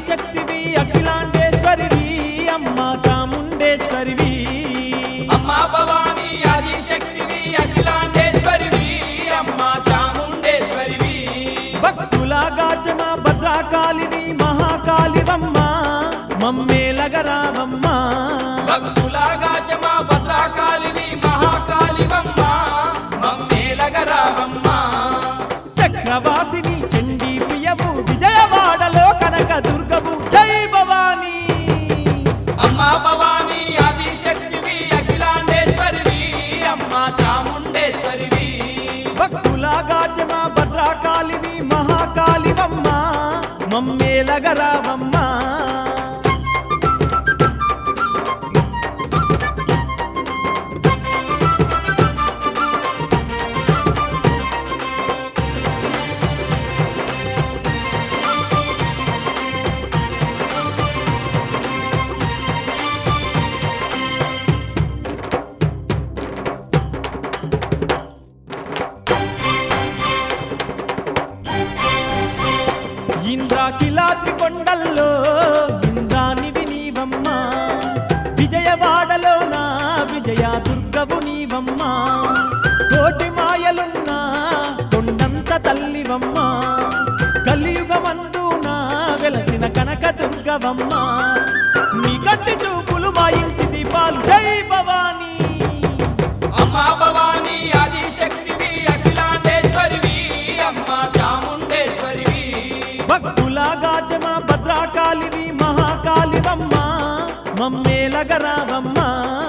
ఆదిశక్తివి అఖిలాండేశ్వరివి అమ్మ చాముండేశ్వరివి అమ్మా భవానీ ఆది శక్తివి అఖిలాండేశ్వరివి అమ్మ చాముండేశ్వరివి భక్తుల గాచమ భద్రకాళివి మహాకాళివమ్మ మమ్మేలగరావమ్మ భక్తులాగా చమా భద్రకాళివి మహాకాళివమ్మ మమ్మేలగరావమ్మ చక్రవాసిని చండీ ప్రియవు విజయవాడలో కనక దుర్గవు జై భవానీ అమ్మా భవానీ ఆది శక్తివి అఖిలాండేశ్వరివి అమ్మ చాముండేశ్వరివి భక్తుల గాచమ భద్రకాళివి మహాకాళివమ్మ మమ్మేలగరావమ్మ ఇంద్రాకిలాద్రి కొండల్లో ఇంద్రానివి నీవమ్మ విజయవాడలో నా విజయ దుర్గవు నీవమ్మ కోటి మాయలున్న కొండంత తల్లివమ్మ కలియుగమందు నా వెలసిన కనక దుర్గవమ్మ నీ కట్టి చూపులు మా ఇంటి దీపాలు జై భవానీ అమ్మా భవానీ ఆది శక్తివి అఖిలాండేశ్వరివి అమ్మ చాముండేశ్వరివి భక్తుల గాచమ భద్రకాళివి మహాకాళివమ్మ మమ్మేలగరావమ్మ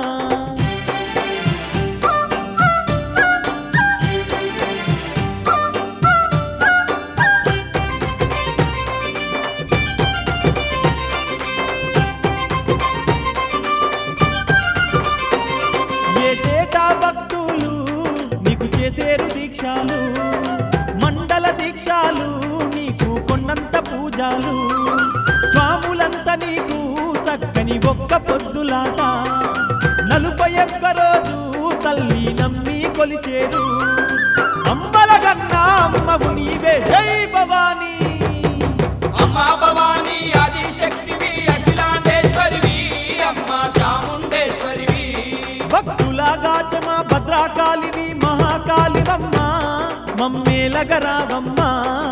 ఏటేటా భక్తులు నీకు చేసేరు దీక్షాలు మండల దీక్షాలు నీకు కొండంత పూజాలు స్వాములంతా నీకు చక్కని ఒక్క పొద్దులాట నలుపై ఒక్క రోజు తల్లి నమ్మి కొలిచేరు అంబల కన్నా అమ్మవు నీవే జై భవానీ అమ్మా భవానీ ఆది శక్తివి అఖిలాండేశ్వరివి అమ్మ చాముండేశ్వరివి భక్తుల గాచమ భద్రకాళివి మహాకాళివమ్మ మమ్మేలగరావమ్మ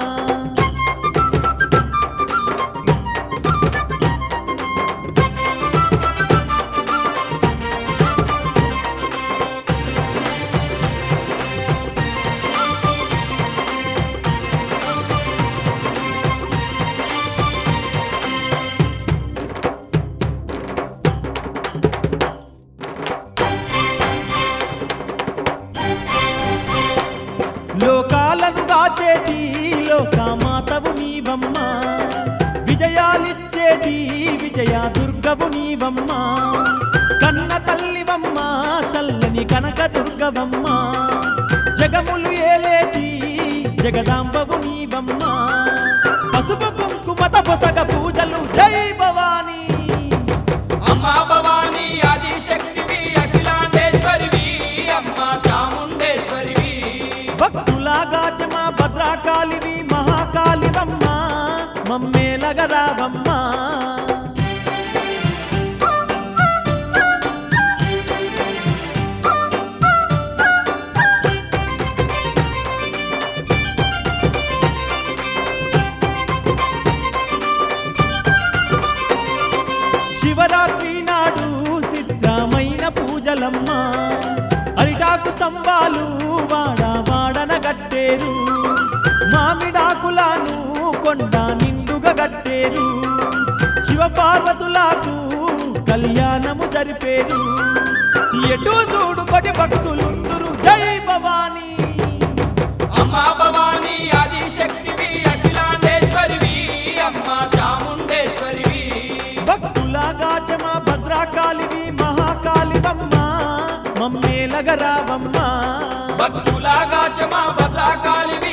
లోకాలను దాచేటి లోకమాతవు నీవమ్మ విజయాలిచ్చేటి విజయ దుర్గవు నీవమ్మ కన్న తల్లివమ్మ చల్లని కనక దుర్గవమ్మ జగములు ఏలేటి జగదాంబవు నీవమ్మ పసుపు కుంకుమత పొసగ పూజలు జై భవానీ అమ్మా భవానీ ఆది శక్తివి అఖిలాండేశ్వరివి అమ్మ చాముండేశ్వరివి భక్తుల గాచమ భద్రకాళివి మహాకాళివమ్మ మమ్మేలగరావమ్మ శివరాత్రి నాడు సిద్ధమైన పూజలమ్మ అరిటాకు స్తంభాలు వాడ వాడన గట్టేరు మామిడాకులను కొండ నిండుగా గట్టేరు శివ పార్వతులకు కళ్యాణము జరిపేరు ఎటు చూడు కొటి భక్తులుందురు జై భవానీ అమ్మా భవానీ ఆది శక్తివి అఖిలాండేశ్వరివి అమ్మ చాముండేశ్వరివి భక్తుల గాచమ భద్రకాళివి మహాకాళివమ్మ మమ్మేలగరావమ్మ భక్తులాగా చమా భద్రకాళివి